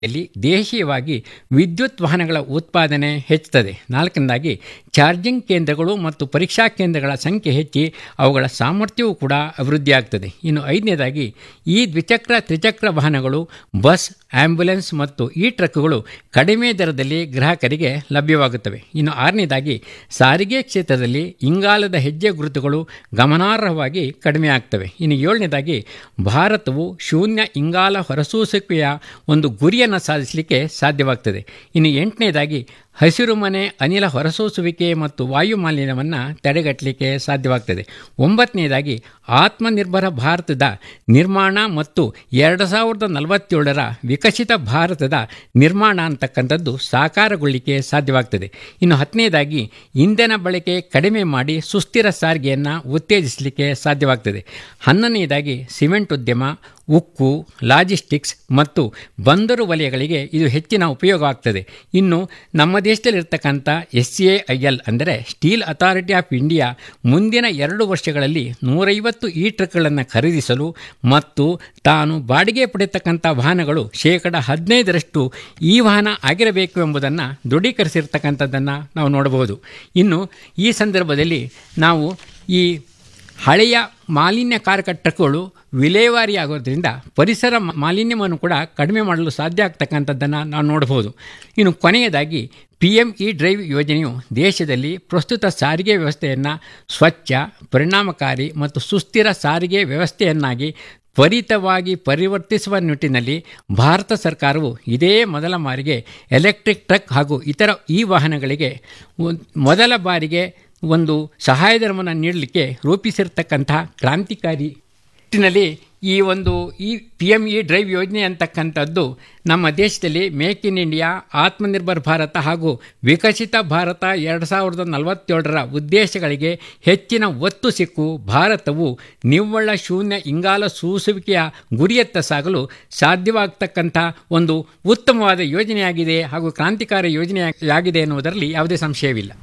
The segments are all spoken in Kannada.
ಯಲ್ಲಿ ದೇಶೀಯವಾಗಿ ವಿದ್ಯುತ್ ವಾಹನಗಳ ಉತ್ಪಾದನೆ ಹೆಚ್ಚುತ್ತದೆ ನಾಲ್ಕನೇದಾಗಿ ಚಾರ್ಜಿಂಗ್ ಕೇಂದ್ರಗಳು ಮತ್ತು ಪರೀಕ್ಷಾ ಕೇಂದ್ರಗಳ ಸಂಖ್ಯೆ ಹೆಚ್ಚಿ ಅವುಗಳ ಸಾಮರ್ಥ್ಯವೂ ಕೂಡ ಅಭಿವೃದ್ಧಿಯಾಗ್ತದೆ ಇನ್ನು ಐದನೇದಾಗಿ ಈ ದ್ವಿಚಕ್ರ ತ್ರಿಚಕ್ರ ವಾಹನಗಳು ಬಸ್ ಆಂಬ್ಯುಲೆನ್ಸ್ ಮತ್ತು ಈ ಟ್ರಕ್ಗಳು ಕಡಿಮೆ ದರದಲ್ಲಿ ಗ್ರಾಹಕರಿಗೆ ಲಭ್ಯವಾಗುತ್ತವೆ ಇನ್ನು ಆರನೇದಾಗಿ ಸಾರಿಗೆ ಕ್ಷೇತ್ರದಲ್ಲಿ ಇಂಗಾಲದ ಹೆಜ್ಜೆ ಗುರುತುಗಳು ಗಮನಾರ್ಹವಾಗಿ ಕಡಿಮೆ ಆಗ್ತವೆ ಇನ್ನು ಏಳನೇದಾಗಿ ಭಾರತವು ಶೂನ್ಯ ಇಂಗಾಲ ಹೊರಸೂಸುವಿಕೆಯ ಒಂದು ಗುರಿಯನ್ನು ಸಾಧಿಸಲಿಕ್ಕೆ ಸಾಧ್ಯವಾಗ್ತದೆ ಇನ್ನು ಎಂಟನೇದಾಗಿ ಹಸಿರು ಮನೆ ಅನಿಲ ಹೊರಸೂಸುವಿಕೆ ಮತ್ತು ವಾಯು ಮಾಲಿನ್ಯವನ್ನು ತಡೆಗಟ್ಟಲಿಕ್ಕೆ ಸಾಧ್ಯವಾಗ್ತದೆ ಒಂಬತ್ತನೇದಾಗಿ ಆತ್ಮನಿರ್ಭರ ಭಾರತದ ನಿರ್ಮಾಣ ಮತ್ತು ಎರಡು ಸಾವಿರದ ನಲವತ್ತೇಳರ ವಿಕಸಿತ ಭಾರತದ ನಿರ್ಮಾಣ ಅಂತಕ್ಕಂಥದ್ದು ಸಾಕಾರಗೊಳ್ಳಿಕ್ಕೆ ಸಾಧ್ಯವಾಗ್ತದೆ ಇನ್ನು ಹತ್ತನೇದಾಗಿ ಇಂಧನ ಬಳಕೆ ಕಡಿಮೆ ಮಾಡಿ ಸುಸ್ಥಿರ ಸಾರಿಗೆಯನ್ನು ಉತ್ತೇಜಿಸಲಿಕ್ಕೆ ಸಾಧ್ಯವಾಗ್ತದೆ ಹನ್ನೊಂದನೇದಾಗಿ ಸಿಮೆಂಟ್ ಉದ್ಯಮ ಉಕ್ಕು ಲಾಜಿಸ್ಟಿಕ್ಸ್ ಮತ್ತು ಬಂದರು ವಲಯಗಳಿಗೆ ಇದು ಹೆಚ್ಚಿನ ಉಪಯೋಗವಾಗ್ತದೆ ಇನ್ನು ನಮ್ಮ ದೇಶದಲ್ಲಿರ್ತಕ್ಕಂಥ ಎಸ್ ಸಿ ಐ ಎಲ್ ಅಂದರೆ ಸ್ಟೀಲ್ ಅಥಾರಿಟಿ ಆಫ್ ಇಂಡಿಯಾ ಮುಂದಿನ ಎರಡು ವರ್ಷಗಳಲ್ಲಿ ನೂರೈವತ್ತು ಈ ಟ್ರಕ್ಗಳನ್ನು ಖರೀದಿಸಲು ಮತ್ತು ತಾನು ಬಾಡಿಗೆ ಪಡೆಯತಕ್ಕಂಥ ವಾಹನಗಳು ಶೇಕಡ ಹದಿನೈದರಷ್ಟು ಈ ವಾಹನ ಆಗಿರಬೇಕು ಎಂಬುದನ್ನು ದೃಢೀಕರಿಸಿರ್ತಕ್ಕಂಥದ್ದನ್ನು ನಾವು ನೋಡಬಹುದು ಇನ್ನು ಈ ಸಂದರ್ಭದಲ್ಲಿ ನಾವು ಈ ಹಳೆಯ ಮಾಲಿನ್ಯಕಾರಕ ಟ್ರಕ್ಗಳು ವಿಲೇವಾರಿ ಆಗೋದ್ರಿಂದ ಪರಿಸರ ಮಾಲಿನ್ಯವನ್ನು ಕೂಡ ಕಡಿಮೆ ಮಾಡಲು ಸಾಧ್ಯ ಆಗ್ತಕ್ಕಂಥದ್ದನ್ನು ನಾವು ನೋಡಬಹುದು ಇನ್ನು ಕೊನೆಯದಾಗಿ ಪಿ ಎಮ್ ಇ ಡ್ರೈವ್ ಯೋಜನೆಯು ದೇಶದಲ್ಲಿ ಪ್ರಸ್ತುತ ಸಾರಿಗೆ ವ್ಯವಸ್ಥೆಯನ್ನು ಸ್ವಚ್ಛ ಪರಿಣಾಮಕಾರಿ ಮತ್ತು ಸುಸ್ಥಿರ ಸಾರಿಗೆ ವ್ಯವಸ್ಥೆಯನ್ನಾಗಿ ತ್ವರಿತವಾಗಿ ಪರಿವರ್ತಿಸುವ ನಿಟ್ಟಿನಲ್ಲಿ ಭಾರತ ಸರ್ಕಾರವು ಇದೇ ಮೊದಲ ಬಾರಿಗೆ ಎಲೆಕ್ಟ್ರಿಕ್ ಟ್ರಕ್ ಹಾಗೂ ಇತರ ಈ ವಾಹನಗಳಿಗೆ ಮೊದಲ ಬಾರಿಗೆ ಒಂದು ಸಹಾಯಧನವನ್ನು ನೀಡಲಿಕ್ಕೆ ರೂಪಿಸಿರ್ತಕ್ಕಂಥ ಕ್ರಾಂತಿಕಾರಿ ನಿಟ್ಟಿನಲ್ಲಿ ಈ ಒಂದು ಈ ಪಿ ಎಮ್ ಇ ಡ್ರೈವ್ ಯೋಜನೆ ಅಂತಕ್ಕಂಥದ್ದು ನಮ್ಮ ದೇಶದಲ್ಲಿ make in India Atmanirbhar Bharat ಹಾಗೂ ವಿಕಸಿತ ಭಾರತ ಎರಡು ಸಾವಿರದ ನಲವತ್ತೇಳರ ಉದ್ದೇಶಗಳಿಗೆ ಹೆಚ್ಚಿನ ಒತ್ತು ಸಿಕ್ಕು ಭಾರತವು ನಿವ್ವಳ ಶೂನ್ಯ ಇಂಗಾಲ ಸೂಸುವಿಕೆಯ ಗುರಿಯತ್ತ ಸಾಗಲು ಸಾಧ್ಯವಾಗ್ತಕ್ಕಂಥ ಒಂದು ಉತ್ತಮವಾದ ಯೋಜನೆಯಾಗಿದೆ ಹಾಗೂ ಕ್ರಾಂತಿಕಾರಿ ಯೋಜನೆಯಾಗಿದೆ ಎನ್ನುವುದರಲ್ಲಿ ಯಾವುದೇ ಸಂಶಯವಿಲ್ಲ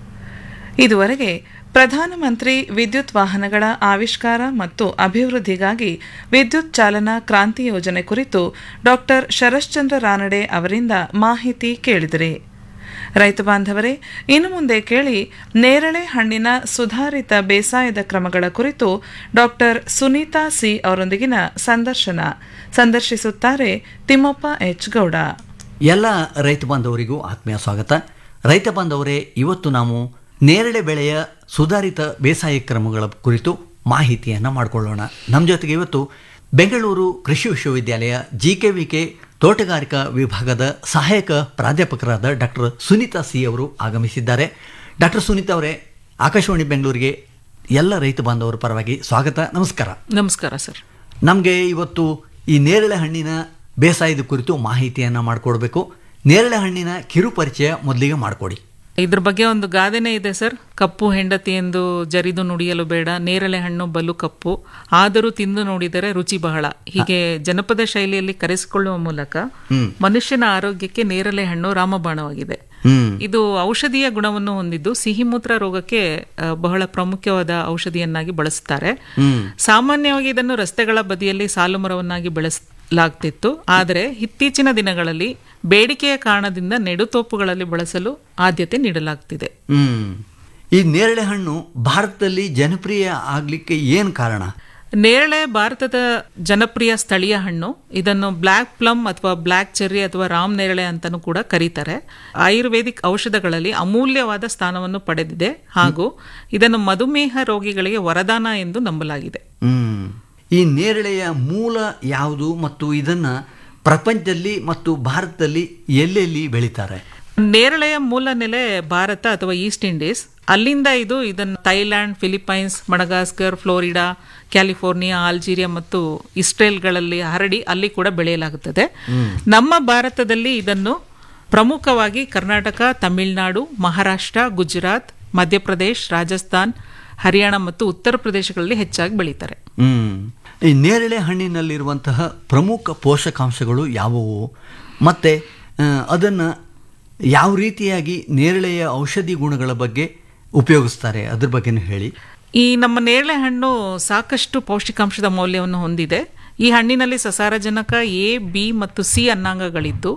ಇದುವರೆಗೆ ಪ್ರಧಾನಮಂತ್ರಿ ವಿದ್ಯುತ್ ವಾಹನಗಳ ಆವಿಷ್ಕಾರ ಮತ್ತು ಅಭಿವೃದ್ಧಿಗಾಗಿ ವಿದ್ಯುತ್ ಚಾಲನಾ ಕ್ರಾಂತಿ ಯೋಜನೆ ಕುರಿತು ಡಾಕ್ಟರ್ ಶರಶ್ಚಂದ್ರ ರಾನಡೆ ಅವರಿಂದ ಮಾಹಿತಿ ಕೇಳಿದಿರಿ ರೈತ ಬಾಂಧವರೇ ಇನ್ನು ಮುಂದೆ ಕೇಳಿ ನೇರಳೆ ಹಣ್ಣಿನ ಸುಧಾರಿತ ಬೇಸಾಯದ ಕ್ರಮಗಳ ಕುರಿತು ಡಾಕ್ಟರ್ ಸುನೀತಾ ಸಿ ಅವರೊಂದಿಗಿನ ಸಂದರ್ಶನ ಸಂದರ್ಶಿಸುತ್ತಾರೆ ತಿಮ್ಮಪ್ಪ ಎಚ್ ಗೌಡ ಎಲ್ಲ ರೈತ ಬಾಂಧವರಿಗೂ ಆತ್ಮೀಯ ಸ್ವಾಗತ ರೈತ ಬಾಂಧವರೇ ಇವತ್ತು ನಾವು ನೇರಳೆ ಬೆಳೆಯ ಸುಧಾರಿತ ಬೇಸಾಯ ಕ್ರಮಗಳ ಕುರಿತು ಮಾಹಿತಿಯನ್ನು ಮಾಡಿಕೊಳ್ಳೋಣ ನಮ್ಮ ಜೊತೆಗೆ ಇವತ್ತು ಬೆಂಗಳೂರು ಕೃಷಿ ವಿಶ್ವವಿದ್ಯಾಲಯ ಜಿ ಕೆ ವಿ ಕೆ ತೋಟಗಾರಿಕಾ ವಿಭಾಗದ ಸಹಾಯಕ ಪ್ರಾಧ್ಯಾಪಕರಾದ ಡಾಕ್ಟರ್ ಸುನೀತಾ ಸಿ ಅವರು ಆಗಮಿಸಿದ್ದಾರೆ ಡಾಕ್ಟರ್ ಸುನೀತಾ ಅವರೇ ಆಕಾಶವಾಣಿ ಬೆಂಗಳೂರಿಗೆ ಎಲ್ಲ ರೈತ ಬಾಂಧವರ ಪರವಾಗಿ ಸ್ವಾಗತ ನಮಸ್ಕಾರ ನಮಸ್ಕಾರ ಸರ್ ನಮಗೆ ಇವತ್ತು ಈ ನೇರಳೆ ಹಣ್ಣಿನ ಬೇಸಾಯದ ಕುರಿತು ಮಾಹಿತಿಯನ್ನು ಮಾಡಿಕೊಡ್ಬೇಕು ನೇರಳೆ ಹಣ್ಣಿನ ಕಿರು ಪರಿಚಯ ಮೊದಲಿಗೆ ಮಾಡಿಕೊಡಿ ಇದ್ರ ಬಗ್ಗೆ ಒಂದು ಗಾದೆನೇ ಇದೆ ಸರ್ ಕಪ್ಪು ಹೆಂಡತಿ ಎಂದು ಜರಿದು ನುಡಿಯಲು ಬೇಡ ನೇರಳೆ ಹಣ್ಣು ಬಲು ಕಪ್ಪು ಆದರೂ ತಿಂದು ನೋಡಿದರೆ ರುಚಿ ಬಹಳ ಹೀಗೆ ಜನಪದ ಶೈಲಿಯಲ್ಲಿ ಕರೆಸಿಕೊಳ್ಳುವ ಮೂಲಕ ಮನುಷ್ಯನ ಆರೋಗ್ಯಕ್ಕೆ ನೇರಳೆ ಹಣ್ಣು ರಾಮಬಾಣವಾಗಿದೆ ಇದು ಔಷಧೀಯ ಗುಣವನ್ನು ಹೊಂದಿದ್ದು ಸಿಹಿಮೂತ್ರ ರೋಗಕ್ಕೆ ಆ, ಬಹಳ ಪ್ರಾಮುಖ್ಯವಾದ ಔಷಧಿಯನ್ನಾಗಿ ಬಳಸುತ್ತಾರೆ ಸಾಮಾನ್ಯವಾಗಿ ಇದನ್ನು ರಸ್ತೆಗಳ ಬದಿಯಲ್ಲಿ ಸಾಲು ಮರವನ್ನಾಗಿ ಬೆಳೆಸಲಾಗ್ತಿತ್ತು ಆದರೆ ಇತ್ತೀಚಿನ ದಿನಗಳಲ್ಲಿ ಬೇಡಿಕೆಯ ಕಾರಣದಿಂದ ನೆಡುತೋಪುಗಳಲ್ಲಿ ಬಳಸಲು ಆದ್ಯತೆ ನೀಡಲಾಗ್ತಿದೆ ಹ್ಮ್ ಈ ನೇರಳೆ ಹಣ್ಣು ಭಾರತದಲ್ಲಿ ಜನಪ್ರಿಯ ಆಗ್ಲಿಕ್ಕೆ ಏನು ಕಾರಣ ನೇರಳೆ ಭಾರತದ ಜನಪ್ರಿಯ ಸ್ಥಳೀಯ ಹಣ್ಣು ಇದನ್ನು ಬ್ಲ್ಯಾಕ್ ಪ್ಲಮ್ ಅಥವಾ ಬ್ಲ್ಯಾಕ್ ಚೆರ್ರಿ ಅಥವಾ ರಾಮ್ ನೇರಳೆ ಅಂತಾನೂ ಕೂಡ ಕರೀತಾರೆ ಆಯುರ್ವೇದಿಕ್ ಔಷಧಗಳಲ್ಲಿ ಅಮೂಲ್ಯವಾದ ಸ್ಥಾನವನ್ನು ಪಡೆದಿದೆ ಹಾಗೂ ಇದನ್ನು ಮಧುಮೇಹ ರೋಗಿಗಳಿಗೆ ವರದಾನ ಎಂದು ನಂಬಲಾಗಿದೆ ಹ್ಮ್ ಈ ನೇರಳೆಯ ಮೂಲ ಯಾವುದು ಮತ್ತು ಇದನ್ನ ಪ್ರಪಂಚದಲ್ಲಿ ಮತ್ತು ಭಾರತದಲ್ಲಿ ಎಲ್ಲೆಲ್ಲಿ ಬೆಳೀತಾರೆ ನೇರಳೆಯ ಮೂಲ ನೆಲೆ ಭಾರತ ಅಥವಾ ಈಸ್ಟ್ ಇಂಡೀಸ್ ಅಲ್ಲಿಂದ ಇದು ಇದನ್ನು Thailand Philippines Madagascar Florida California Algeria ಮತ್ತು ಇಸ್ರೇಲ್ಗಳಲ್ಲಿ ಹರಡಿ ಅಲ್ಲಿ ಕೂಡ ಬೆಳೆಯಲಾಗುತ್ತದೆ ನಮ್ಮ ಭಾರತದಲ್ಲಿ ಇದನ್ನು ಪ್ರಮುಖವಾಗಿ ಕರ್ನಾಟಕ ತಮಿಳುನಾಡು ಮಹಾರಾಷ್ಟ್ರ ಗುಜರಾತ್ ಮಧ್ಯಪ್ರದೇಶ್ ರಾಜಸ್ಥಾನ್ ಹರಿಯಾಣ ಮತ್ತು ಉತ್ತರ ಪ್ರದೇಶಗಳಲ್ಲಿ ಹೆಚ್ಚಾಗಿ ಬೆಳೀತಾರೆ ಹ್ಮ್ ಈ ನೇರಳೆ ಹಣ್ಣಿನಲ್ಲಿರುವಂತಹ ಪ್ರಮುಖ ಪೋಷಕಾಂಶಗಳು ಯಾವುವು ಮತ್ತೆ ಆ, ಅದನ್ನ ಯಾವ ರೀತಿಯಾಗಿ ನೇರಳೆಯ ಔಷಧಿ ಗುಣಗಳ ಬಗ್ಗೆ ಉಪಯೋಗಿಸ್ತಾರೆ ಅದ್ರ ಬಗ್ಗೆನೂ ಹೇಳಿ ಈ ನಮ್ಮ ನೇರಳೆ ಹಣ್ಣು ಸಾಕಷ್ಟು ಪೌಷ್ಟಿಕಾಂಶದ ಮೌಲ್ಯವನ್ನು ಹೊಂದಿದೆ ಈ ಹಣ್ಣಿನಲ್ಲಿ ಸಸಾರಜನಕ ಎ ಬಿ ಮತ್ತು ಸಿ ಅನ್ನಾಂಗಗಳಿದ್ದು